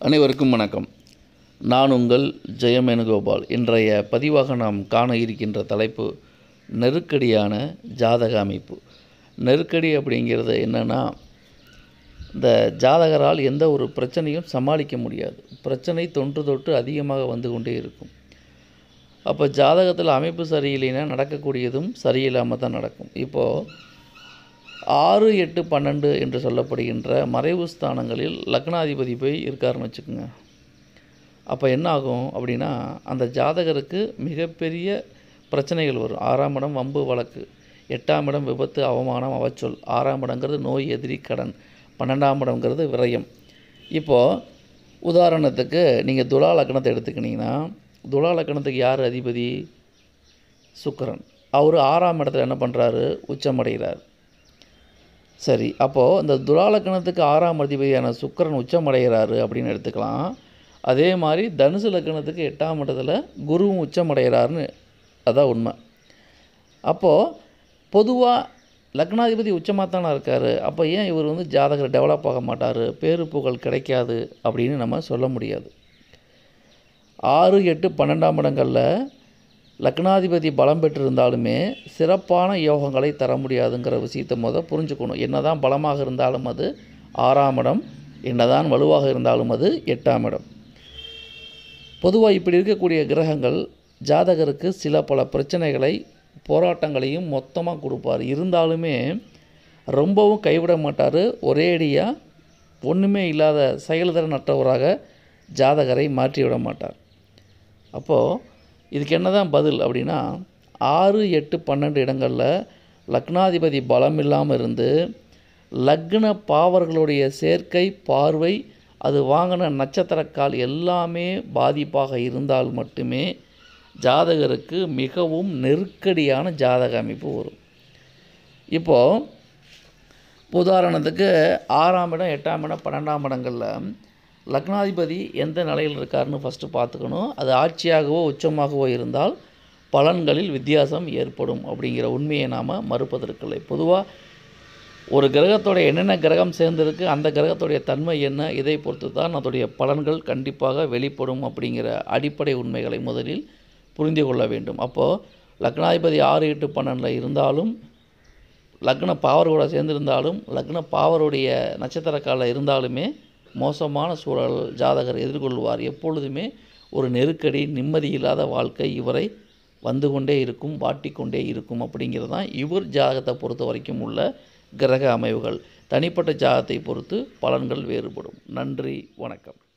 அனைவருக்கும் வணக்கம் நான் உங்கள் ஜெயமேனுகோபால் இன்றைய பதிவாக நாம் காண இருக்கின்ற தலைப்பு நெருக்கடியான ஜாதக அமைப்பு நெருக்கடி அப்படிங்கிறது என்னென்னா இந்த ஜாதகரால் எந்த ஒரு பிரச்சனையும் சமாளிக்க முடியாது பிரச்சனை தொன்று தொட்டு அதிகமாக வந்து கொண்டே இருக்கும் அப்போ ஜாதகத்தில் அமைப்பு சரியில்லைன்னா நடக்கக்கூடியதும் சரியில்லாமல் தான் நடக்கும் இப்போது ஆறு எட்டு பன்னெண்டு என்று சொல்லப்படுகின்ற மறைவு ஸ்தானங்களில் லக்னாதிபதி போய் இருக்காருன்னு வச்சுக்கோங்க அப்போ என்ன ஆகும் அப்படின்னா அந்த ஜாதகருக்கு மிகப்பெரிய பிரச்சனைகள் வரும் ஆறாம் இடம் வம்பு வழக்கு எட்டாம் இடம் விபத்து அவமானம் அவச்சொல் ஆறாம் இடங்கிறது நோய் எதிரி கடன் பன்னெண்டாம் இடங்கிறது விரயம் இப்போது உதாரணத்துக்கு நீங்கள் துலா லக்னத்தை எடுத்துக்கிட்டிங்கன்னா துலா லக்னத்துக்கு யார் அதிபதி சுக்கிரன் அவர் ஆறாம் இடத்துல என்ன பண்ணுறாரு உச்சமடைகிறார் சரி அப்போது இந்த துலாலக்கணத்துக்கு ஆறாம் அதிபதியான சுக்கிரன் உச்சமடைகிறாரு அப்படின்னு எடுத்துக்கலாம் அதே மாதிரி தனுசு லக்கணத்துக்கு எட்டாம் இடத்துல குருவும் உச்சமடைகிறாருன்னு அதான் உண்மை அப்போது பொதுவாக லக்னாதிபதி உச்சமாக தானே இருக்கார் அப்போ ஏன் இவர் வந்து ஜாதகர் டெவலப் ஆக மாட்டார் பேரு புகழ் கிடைக்காது அப்படின்னு நம்ம சொல்ல முடியாது ஆறு எட்டு பன்னெண்டாம் இடங்களில் லக்னாதிபதி பலம் பெற்றிருந்தாலுமே சிறப்பான யோகங்களை தர முடியாதுங்கிற விஷயத்தை முத புரிஞ்சுக்கணும் என்னதான் பலமாக இருந்தாலும் அது ஆறாம் இடம் என்னதான் வலுவாக இருந்தாலும் அது எட்டாம் இடம் பொதுவாக இப்படி இருக்கக்கூடிய கிரகங்கள் ஜாதகருக்கு சில பல பிரச்சனைகளை போராட்டங்களையும் மொத்தமாக கொடுப்பார் இருந்தாலுமே ரொம்பவும் கைவிட மாட்டார் ஒரேடியாக ஒன்றுமே இல்லாத செயல்திறனற்றவராக ஜாதகரை மாற்றிவிட மாட்டார் அப்போது இதுக்கு என்ன தான் பதில் அப்படின்னா ஆறு எட்டு பன்னெண்டு இடங்களில் லக்னாதிபதி பலம் இல்லாமல் இருந்து லக்ன பாவர்களுடைய சேர்க்கை பார்வை அது வாங்கின நட்சத்திரக்கால் எல்லாமே பாதிப்பாக இருந்தால் மட்டுமே ஜாதகருக்கு மிகவும் நெருக்கடியான ஜாதக அமைப்பு வரும் இப்போது உதாரணத்துக்கு ஆறாம் இடம் எட்டாம் இடம் பன்னெண்டாம் இடங்களில் லக்னாதிபதி எந்த நிலையில் இருக்காருன்னு ஃபஸ்ட்டு பார்த்துக்கணும் அது ஆட்சியாகவோ உச்சமாகவோ இருந்தால் பலன்களில் வித்தியாசம் ஏற்படும் அப்படிங்கிற உண்மையை நாம் மறுப்பதற்கில்லை பொதுவாக ஒரு கிரகத்தோடைய என்னென்ன கிரகம் சேர்ந்திருக்கு அந்த கிரகத்துடைய தன்மை என்ன இதை பொறுத்து தான் அதோடைய பலன்கள் கண்டிப்பாக வெளிப்படும் அப்படிங்கிற அடிப்படை உண்மைகளை முதலில் புரிந்து கொள்ள வேண்டும் அப்போது லக்னாதிபதி ஆறு எட்டு பன்னெண்டில் இருந்தாலும் லக்ன பாவரோட சேர்ந்திருந்தாலும் லக்ன பாவருடைய நட்சத்திரக்காலில் இருந்தாலுமே மோசமான சூழல் ஜாதகர் எதிர்கொள்வார் எப்பொழுதுமே ஒரு நெருக்கடி நிம்மதி இல்லாத வாழ்க்கை இவரை வந்து கொண்டே இருக்கும் வாட்டிக்கொண்டே இருக்கும் அப்படிங்கிறது தான் இவர் ஜாதகத்தை பொறுத்த வரைக்கும் உள்ள கிரக அமைவுகள் தனிப்பட்ட ஜாதகத்தை பொறுத்து பலன்கள் வேறுபடும் நன்றி வணக்கம்